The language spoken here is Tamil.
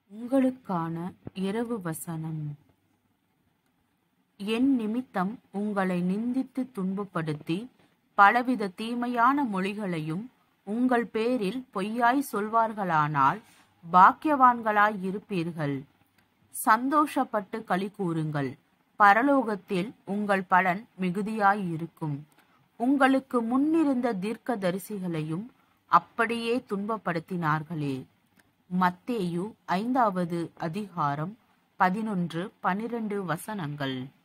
உங்களுக்கான இரவு வசனம் என் நிமித்தம் உங்களை நிந்தித்து துன்பப்படுத்தி பலவித தீமையான மொழிகளையும் உங்கள் பேரில் பொய்யாய் சொல்வார்களானால் பாக்கியவான்களாய் இருப்பீர்கள் சந்தோஷப்பட்டு களி கூறுங்கள் பரலோகத்தில் உங்கள் பலன் மிகுதியாய் இருக்கும் உங்களுக்கு முன்னிருந்த தீர்க்கதரிசிகளையும் அப்படியே துன்பப்படுத்தினார்களே மத்தேயு ஐந்தாவது அதிகாரம் பதினொன்று பனிரெண்டு வசனங்கள்